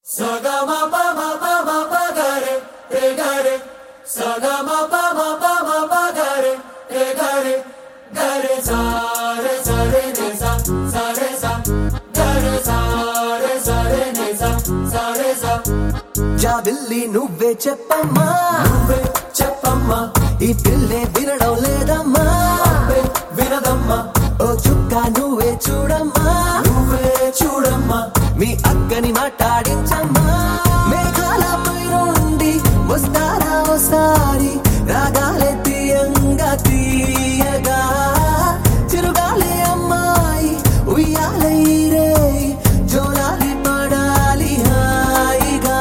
Sagama pa ma pa ma pa ga re re ga re Sagama pa ma pa ma pa ga re re ga re ga re sa re sa re ne sa sa re sa ga re sa re sa re ne sa sa re sa జాబిల్లి నువ్వే చెప్పమ్మా నువ్వే చెప్పమ్మా ఈ పిల్లే వినడం లేదమ్మా అబ్బే వినదమ్మా ఓ చుక్క నువ్వే చూడమ్మా నువ్వే చూడమ్మా మీ అక్కని మాట్లాడించమ్మా మేఘాల నుండి వస్తారా ఓసారి రాగాలే తీయంగా తీయగా చిరుగాలే అమ్మాయి ఉయ్యాలే రే జోలాలి పడాలి హాయిగా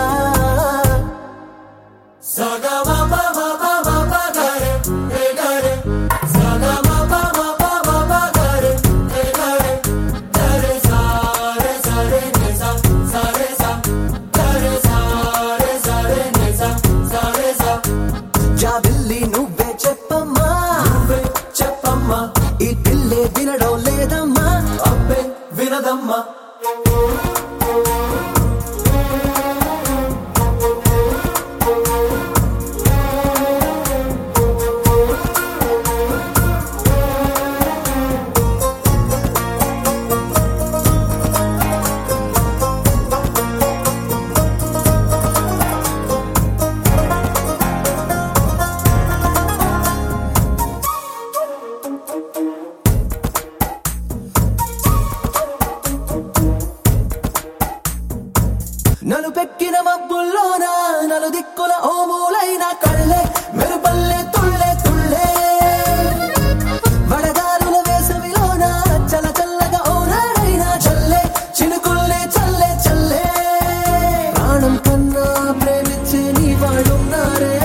Sagama pa ma pa ma pa ga re re ga re Sagama pa ma pa ma pa ga re re ga re ga re sa re sa re ne sa sa re sa ga re sa re sa re ne sa sa re sa జాబిల్లి నువ్వే చెప్పమ్మా నువ్వే చెప్పమ్మా ఈ పిల్లే వినడం లేదమ్మా అబ్బే వినదమ్మా నలు పెట్టిన మబ్బుల్లోన నలు దిక్కుల ఓమూలైన కళ్ళే మెరుపల్లె తుళ్ళే తుళ్ళే వడగాలుల వేసవిలోన చల్ల చల్లగా ఓనాడైనా చల్లే చినుకుల్లే చల్లే చల్లే ప్రాణం కన్నా ప్రేమించే నీ వాళ్ళున్నారే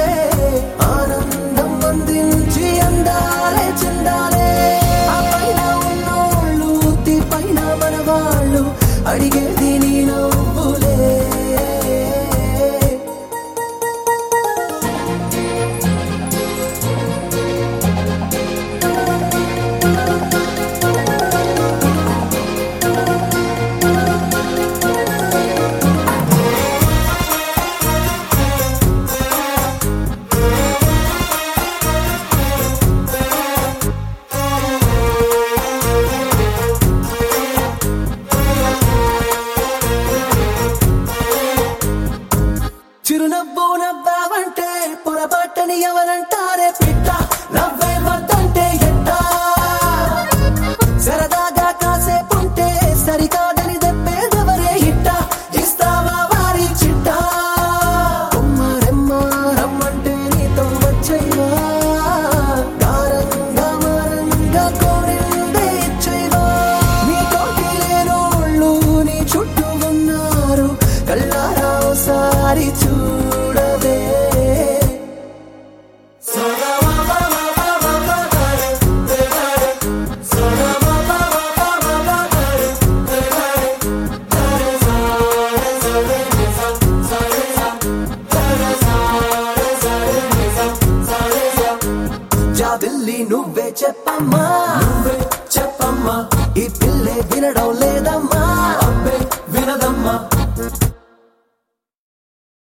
ఆనందం అందించి అందాలే చెందాలే ఆ పైన ఉన్నోళ్ళు తీ పైన మన వాళ్ళు అడిగేది నీ నవ్వులే చిరునవ్వు నవ్వావంటే పొరపాటని ఎవరంటారే పిట్ట నవ్వే వద్దంటే ఎట్టా సరదాగా కాసేపుంటే సరికాదని దెబ్బేదెవరే ఇట్ట ఇస్తావా వారి చిట్ట కొమ్మరెమ్మ రమ్మంటే నీతో వచ్చైవా గారంగా మారంగా కోరిందే ఇచ్చైవా నీ తోటి లేనోళ్ళు నీ చుట్టూ ఉన్నారు కళ్ళారా ఓసారి చూడవే Sagama pa ma pa ma pa ga re re ga re Sagama pa ma pa ma pa ga re re ga re ga re sa re sa re ne sa sa re sa ga re sa re sa re ne sa sa re sa జాబిల్లి నువ్వే చెప్పమ్మా